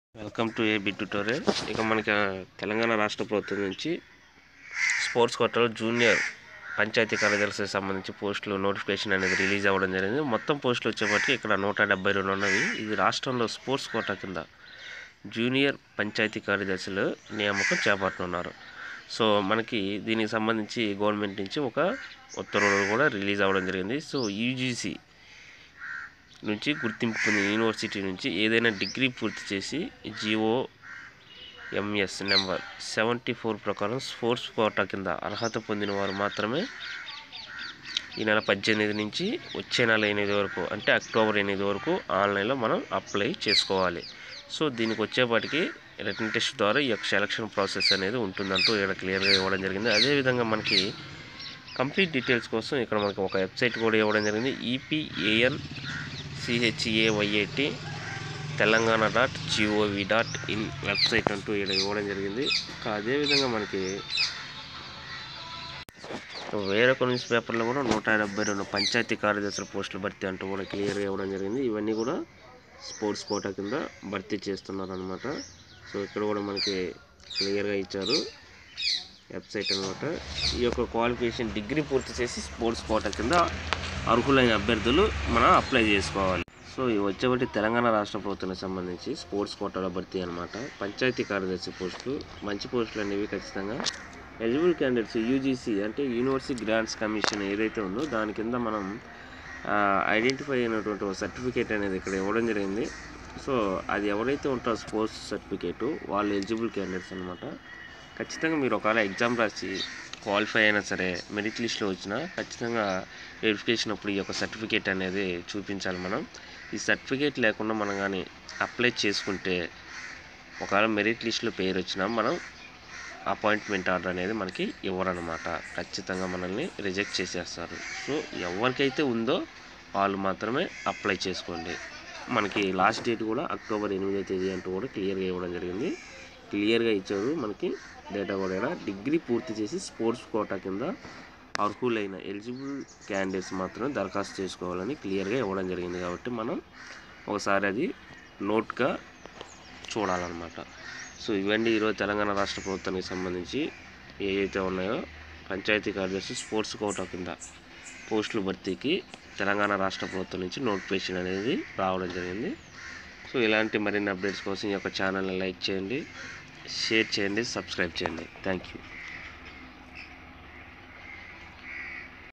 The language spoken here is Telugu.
వెల్కమ్ టు ఏబి ట్యూటోరియల్ ఇక మనకి ఆ, తెలంగాణ రాష్ట్ర ప్రభుత్వం నుంచి స్పోర్ట్స్ కోటాలో జూనియర్ పంచాయతీ కార్యదర్శికి సంబంధించి పోస్టులు నోటిఫికేషన్ అనేది రిలీజ్ అవ్వడం జరిగింది మొత్తం పోస్టులు వచ్చేప్పటికి ఇక్కడ నూట డెబ్బై రెండు ఉన్నవి ఇది రాష్ట్రంలో స్పోర్ట్స్ కోటా కింద జూనియర్ పంచాయతీ కార్యదర్శులు నియామకం చేపడుతున్నారు సో మనకి దీనికి సంబంధించి గవర్నమెంట్ నుంచి ఒక ఉత్తర్వులు కూడా రిలీజ్ అవ్వడం జరిగింది సో యూజీసీ నుంచి గుర్తింపు పొందిన యూనివర్సిటీ నుంచి ఏదైనా డిగ్రీ పూర్తి చేసి GO MS number seventy four ప్రకారం స్పోర్ట్స్ కోటా కింద అర్హత పొందిన వారు మాత్రమే ఈ నెల పద్దెనిమిది నుంచి వచ్చే నెల ఎనిమిది వరకు అంటే అక్టోబర్ ఎనిమిది వరకు ఆన్లైన్లో మనం అప్లై చేసుకోవాలి సో దీనికి వచ్చేపాటికి రిటర్న్ టెస్ట్ ద్వారా ఈ యొక్క సెలక్షన్ ప్రాసెస్ అనేది ఉంటుందంటూ ఇక్కడ క్లియర్గా ఇవ్వడం జరిగింది అదేవిధంగా మనకి కంప్లీట్ డీటెయిల్స్ కోసం ఇక్కడ మనకి ఒక వెబ్సైట్ కూడా ఇవ్వడం జరిగింది E P A N C H A Y I T Telangana dot GOV dot in website అంటూ ఇక్కడ ఇవ్వడం జరిగింది ఇంకా అదేవిధంగా మనకి వేరే కొన్ని న్యూస్ పేపర్లో కూడా నూట డెబ్బై రెండు పంచాయతీ కార్యదర్శుల పోస్టులు భర్తీ అంటూ కూడా క్లియర్గా ఇవ్వడం జరిగింది ఇవన్నీ కూడా స్పోర్ట్స్ కోటా కింద భర్తీ చేస్తున్నారు అనమాట సో ఇక్కడ కూడా మనకి క్లియర్గా ఇచ్చారు వెబ్సైట్ అనమాట ఈ యొక్క క్వాలిఫికేషన్ డిగ్రీ పూర్తి చేసి స్పోర్ట్స్ కోటా కింద అర్హులైన అభ్యర్థులు మనం అప్లై చేసుకోవాలి సో ఇవి వచ్చేబట్టి తెలంగాణ రాష్ట్ర ప్రభుత్వానికి సంబంధించి స్పోర్ట్స్ కోటాలో భర్తీ అనమాట పంచాయతీ కార్యదర్శి పోస్టులు మంచి పోస్టులు అనేవి ఖచ్చితంగా ఎలిజిబుల్ క్యాండిడేట్స్ యూజీసీ అంటే యూనివర్సిటీ గ్రాంట్స్ కమిషన్ ఏదైతే ఉందో దాని కింద మనం ఐడెంటిఫై అయినటువంటి ఒక సర్టిఫికేట్ అనేది ఇక్కడ ఇవ్వడం జరిగింది సో అది ఎవరైతే ఉంటారో స్పోర్ట్స్ సర్టిఫికేటు వాళ్ళు ఎలిజిబుల్ క్యాండిడేట్స్ అనమాట ఖచ్చితంగా మీరు ఒకవేళ ఎగ్జామ్ రాసి క్వాలిఫై అయినా సరే మెరిట్ లిస్ట్లో వచ్చినా ఖచ్చితంగా వెరిఫికేషన్ అప్పుడు ఈ యొక్క సర్టిఫికేట్ అనేది చూపించాలి మనం ఈ సర్టిఫికేట్ లేకుండా మనం కానీ అప్లై చేసుకుంటే ఒకవేళ మెరిట్ లిస్ట్లో పేరు వచ్చినా మనం అపాయింట్మెంట్ ఆర్డర్ అనేది మనకి ఇవ్వరనమాట ఖచ్చితంగా మనల్ని రిజెక్ట్ చేసేస్తారు సో ఎవరికైతే ఉందో వాళ్ళు మాత్రమే అప్లై చేసుకోండి మనకి లాస్ట్ డేట్ కూడా అక్టోబర్ ఎనిమిదో తేదీ అంటూ కూడా క్లియర్గా ఇవ్వడం జరిగింది క్లియర్గా ఇచ్చారు మనకి డేటా కూడా ఈడ. డిగ్రీ పూర్తి చేసి స్పోర్ట్స్ కోటా కింద అర్హులైన ఎలిజిబుల్ క్యాండిడేట్స్ మాత్రమే దరఖాస్తు చేసుకోవాలని క్లియర్గా ఇవ్వడం జరిగింది కాబట్టి మనం ఒకసారి అది నోట్గా చూడాలన్నమాట సో ఇవన్నీ ఈరోజు తెలంగాణ రాష్ట్ర ప్రభుత్వానికి సంబంధించి ఏవైతే ఉన్నాయో పంచాయతీ కార్యదర్శి స్పోర్ట్స్ కోటా కింద పోస్టుల భర్తీకి తెలంగాణ రాష్ట్ర ప్రభుత్వం నుంచి నోటిఫికేషన్ అనేది రావడం జరిగింది సో ఇలాంటి మరిన్ని అప్డేట్స్ కోసం ఈ యొక్క ఛానల్ని లైక్ చేయండి షేర్ చేయండి సబ్స్క్రైబ్ చేయండి థ్యాంక్ యూ